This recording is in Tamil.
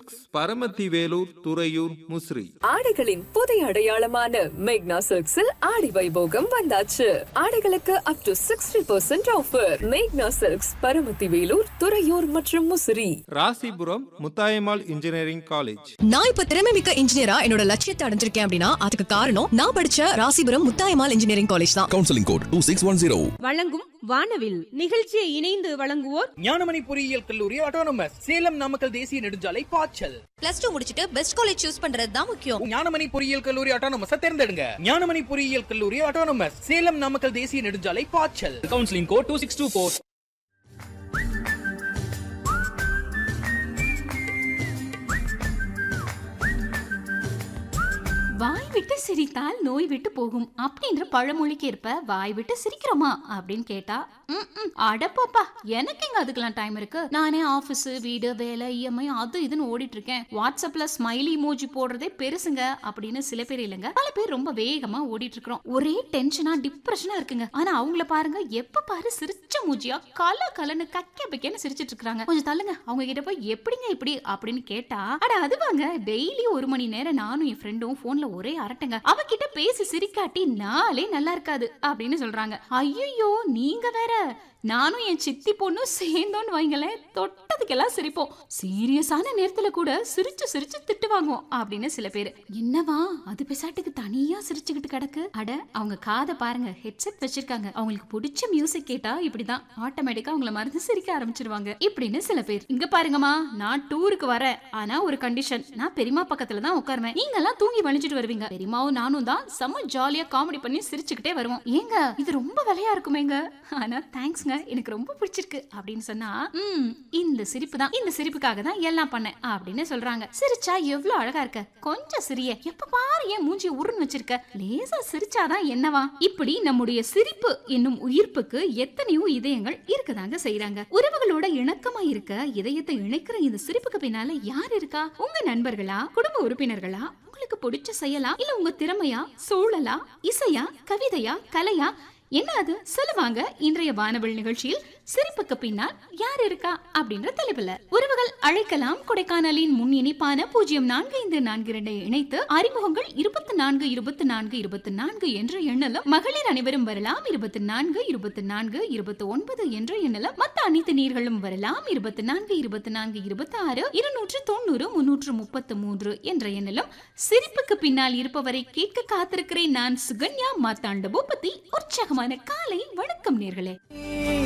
சில்க்ஸ் பரமத்தி வேலூர் துறையூர் முசிறி ஆடைகளின் புதிய அடையாளமான மேக்னா சில்க்ஸில் ஆடி வைபோகம் வந்தாச்சு ஆடைகளுக்கு up to sixty percent offer Magna silks Paramathi Velur Thuraiyur மற்றும் முசிறி ராசிபுரம் முத்தாயம்மாள் இன்ஜினியரிங் காலேஜ் நான் இப்ப திறமை மிக்க இன்ஜினியரா என்னோட லட்சியத்தை அடைஞ்சிருக்கேன் அப்படின்னா அதுக்கு காரணம் நான் படிச்ச ராசிபுரம் முத்தாயமால் இன்ஜினியரிங் காலேஜ் தான் counselling code two six one zero வழங்கும் வானவில் நிகழ்ச்சியை இணைந்து வழங்குவோர் ஞானமணி பொறியியல் கல்லூரி ஆட்டோனமஸ் சேலம் நாமக்கல் தேசிய நெடுஞ்சாலை பாய்ச்சல் பிளஸ் டூ முடிச்சிட்டு பெஸ்ட் காலேஜ் சூஸ் பண்றது தான் முக்கியம் ஞானமணி பொறியியல் கல்லூரி ஆட்டோனமஸ் தேர்ந்தெடுங்க ஞானமணி பொறியியல் கல்லூரி ஆட்டோனமஸ் சேலம் நாமக்கல் தேசிய நெடுஞ்சாலை பாய்ச்சல் counselling code two six two four வாய் விட்டு சிரித்தால் நோய் விட்டு போகும் அப்படின்ற பழமொழிக்கு ஏற்ப வாய் விட்டு சிரிக்கிறோமா அப்படின்னு கேட்டா ம், ம், அடப்போப்பா எனக்கு எங்க அதுக்கெல்லாம் டைம் இருக்கு நானே ஆபீஸ் வீடு வேலை இஎம்ஐ அது இதுன்னு ஓடிட்டு இருக்கேன் வாட்ஸ்அப்ல ஸ்மைலி இமோஜி போடுறதே பெருசுங்க அப்படின்னு சில பேர் இல்லைங்க பல பேர் ரொம்ப வேகமா ஓடிட்டு இருக்கிறோம் ஒரே டென்ஷனா டிப்ரெஷனா இருக்குங்க ஆனா அவங்கள பாருங்க எப்ப பாரு சிரிச்ச மூஞ்சியா கல கலன்னு கக்க பக்கன்னு சிரிச்சிட்டு இருக்காங்க கொஞ்சம் தள்ளுங்க அவங்க கிட்ட போய் எப்படிங்க இப்படி அப்படின்னு கேட்டா அட அதுவாங்க டெய்லி ஒரு மணி நேரம் நானும் என் ஃப்ரெண்டும் போன்ல ஒரே அரட்டங்க அவகிட்ட பேசி சிரிக்காட்டி நாளே நல்லா இருக்காது அப்படின்னு சொல்றாங்க ஐயோ நீங்க வேற நானும் என் சித்தி பொண்ணும் சேர்ந்தோன்னு வைங்களேன் தொட்டதுக்கெல்லாம் சிரிப்போம் சீரியஸான நேரத்துல கூட சிரிச்சு சிரிச்சு திட்டு வாங்குவோம் அப்படின்னு சில பேர் என்னவா அது பெசாட்டுக்கு தனியா சிரிச்சுக்கிட்டு கிடக்கு அட அவங்க காதை பாருங்க ஹெட்செட் வச்சிருக்காங்க அவங்களுக்கு பிடிச்ச மியூசிக் கேட்டா இப்படிதான் ஆட்டோமேட்டிக்கா அவங்கள மறந்து சிரிக்க ஆரம்பிச்சிருவாங்க இப்படின்னு சில பேர் இங்க பாருங்கம்மா நான் டூருக்கு வரேன் ஆனா ஒரு கண்டிஷன் நான் பெரியமா பக்கத்துல தான் உட்காருவேன் நீங்க எல்லாம் தூங்கி வலிச்சிட்டு வருவீங்க பெரியமாவும் நானும் தான் செம்ம ஜாலியா காமெடி பண்ணி சிரிச்சுக்கிட்டே வருவோம் ஏங்க இது ரொம்ப விலையா இருக்குமேங்க ஆனா தேங்க்ஸ்ங்க எனக்கு ரொம்ப பிடிச்சிருக்கு அப்படின்னு சொன்னா ம் இந்த சிரிப்பு தான் இந்த சிரிப்புக்காக தான் எல்லாம் பண்ணேன் அப்படின்னு சொல்றாங்க சிரிச்சா எவ்வளவு அழகா இருக்க கொஞ்சம் சிரிய எப்ப பாரு ஏன் மூஞ்சி உருன்னு வச்சிருக்க லேசா சிரிச்சாதான் என்னவா இப்படி நம்முடைய சிரிப்பு என்னும் உயிர்ப்புக்கு எத்தனையோ இதயங்கள் இருக்கதாங்க செய்றாங்க உறவுகளோட இணக்கமா இருக்க இதயத்தை இணைக்கிற இந்த சிரிப்புக்கு பின்னால யார் இருக்கா உங்க நண்பர்களா குடும்ப உறுப்பினர்களா உங்களுக்கு பிடிச்ச செயலா இல்ல உங்க திறமையா சூழலா இசையா கவிதையா கலையா என்ன அது சொல்லுவாங்க இன்றைய வானவெள் நிகழ்ச்சியில் சிரிப்புக்கு பின்னால் யார் இருக்கா அப்படின்ற தலைப்புல உறவுகள் அழைக்கலாம் கொடைக்கானலின் முன் இணைப்பான பூஜ்ஜியம் நான்கு ஐந்து நான்கு இரண்டை இணைத்து அறிமுகங்கள் இருபத்தி நான்கு இருபத்தி நான்கு இருபத்தி நான்கு என்ற எண்ணலும் மகளிர் அனைவரும் வரலாம் இருபத்தி நான்கு இருபத்தி நான்கு இருபத்தி ஒன்பது என்ற எண்ணலும் மத்த அனைத்து நீர்களும் வரலாம் இருபத்தி நான்கு இருபத்தி நான்கு இருபத்தி ஆறு இருநூற்று தொண்ணூறு முன்னூற்று முப்பத்து மூன்று என்ற எண்ணலும் சிரிப்புக்கு பின்னால் இருப்பவரை கேட்க காத்திருக்கிறேன் நான் சுகன்யா மாத்தாண்ட பூபதி உற்சாகமான காலை வணக்கம் நேர்களே